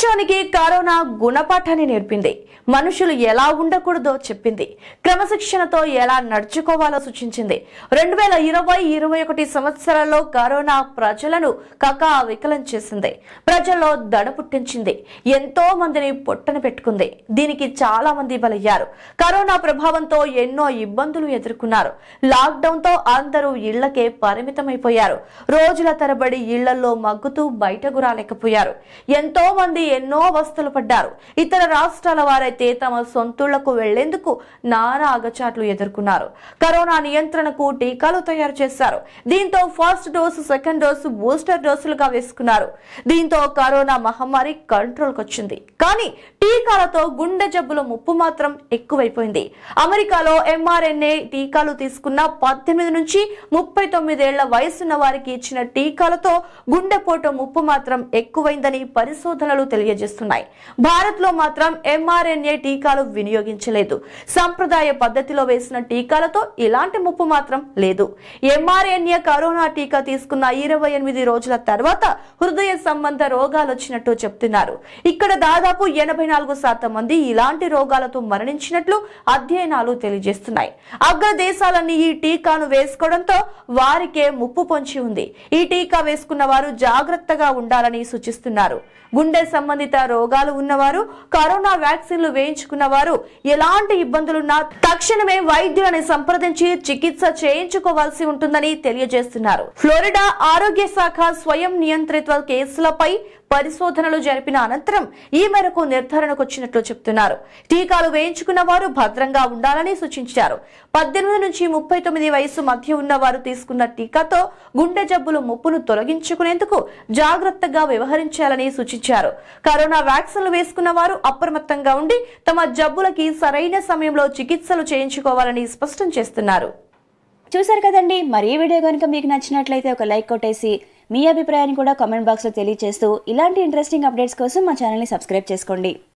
ప్రపంచానికి కరోనా గుణపాఠాన్ని నేర్పింది మనుషులు ఎలా ఉండకూడదో చెప్పింది క్రమశిక్షణతో ఎలా నడుచుకోవాలో సూచించింది రెండు వేల ఇరవై ఇరవై ఒకటి సంవత్సరాల్లో కరోనా ప్రజలను కకా వికలం చేసింది ప్రజల్లో దడ పుట్టించింది ఎంతో మందిని పొట్టన పెట్టుకుంది దీనికి చాలా మంది బలయ్యారు కరోనా ప్రభావంతో ఎన్నో ఇబ్బందులు ఎదుర్కొన్నారు లాక్డౌన్ తో అందరూ ఇళ్లకే పరిమితమైపోయారు రోజుల తరబడి ఇళ్లలో మగ్గుతూ బయటకు రాలేకపోయారు ఎంతో మంది ఎన్నో అవస్థలు పడ్డారు ఇతర రాష్ట్రాల వారైతే తమ సొంతూళ్లకు వెళ్లేందుకు నానా అగచాట్లు ఎదుర్కొన్నారు కరోనా నియంత్రణకు టీకాలు తయారు చేశారు దీంతో first dose second dose booster డోసులుగా వేసుకున్నారు దీంతో కరోనా మహమ్మారి కంట్రోల్కి వచ్చింది కానీ టీకాలతో గుండె జబ్బుల ముప్పు మాత్రం ఎక్కువైపోయింది అమెరికాలో ఎంఆర్ఎన్ఏ టీకాలు తీసుకున్న పద్దెనిమిది నుంచి ముప్పై తొమ్మిదేళ్ల వయసున్న వారికి ఇచ్చిన టీకాలతో గుండెపోటు ముప్పు మాత్రం ఎక్కువైందని పరిశోధనలు తెలియజేస్తున్నాయి భారత్ లో మాత్రం ఎంఆర్ఎన్ఏ టీకాలు వినియోగించలేదు సంప్రదాయ పద్ధతిలో వేసిన టీకాలతో ఇలాంటి ముప్పు మాత్రం లేదు ఎంఆర్ఎన్ఏ కరోనా టీకా తీసుకున్న ఇరవై ఎనిమిది రోజుల తర్వాత హృదయ సంబంధ రోగాలు వచ్చినట్టు చెప్తున్నారు ఇక్కడ దాదాపు ఎనభై నాలుగు శాతం మంది ఇలాంటి రోగాలతో మరణించినట్లు అధ్యయనాలు తెలియజేస్తున్నాయి అగ్ర దేశాలన్నీ ఈ టీకాను వేసుకోవడంతో వారికే ముప్పు పొంచి ఉంది ఈ టీకా వేసుకున్న వారు జాగ్రత్తగా ఉండాలని సూచిస్తున్నారు గుండె సంబంధిత రోగాలు ఉన్నవారు కరోనా వ్యాక్సిన్లు వేయించుకున్న వారు ఎలాంటి ఇబ్బందులున్నా తక్షణమే వైద్యులని సంప్రదించి చికిత్స చేయించుకోవాల్సి ఉంటుందని తెలియజేస్తున్నారు ఫ్లోరిడా ఆరోగ్య శాఖ స్వయం నియంత్రిత్వ కేసులపై పరిశోధనలు జరిపిన అనంతరం ఈ మేరకు నిర్ధారణకు వచ్చినట్లు చెప్తున్నారు టీకాలు వేయించుకున్న వారు భద్రంగా ఉండాలని సూచించారు పద్దెనిమిది నుంచి ముప్పై తొమ్మిది వయసు మధ్య ఉన్న వారు తీసుకున్న టీకాతో గుండె జబ్బులు ముప్పును తొలగించుకునేందుకు జాగ్రత్తగా వ్యవహరించాలని సూచించారు కరోనా వ్యాక్సిన్లు వేసుకున్న వారు అప్రమత్తంగా ఉండి తమ జబ్బులకి సరైన సమయంలో చికిత్సలు చేయించుకోవాలని స్పష్టం చేస్తున్నారు చూసారు కదండి మరి ఈ వీడియో కనుక మీకు నచ్చినట్లయితే ఒక లైక్ కొట్టేసి మీ అభిప్రాయాన్ని కూడా కామెంట్ బాక్స్లో తెలియజేస్తూ ఇలాంటి ఇంట్రెస్టింగ్ అప్డేట్స్ కోసం మా ఛానల్ని సబ్స్క్రైబ్ చేసుకోండి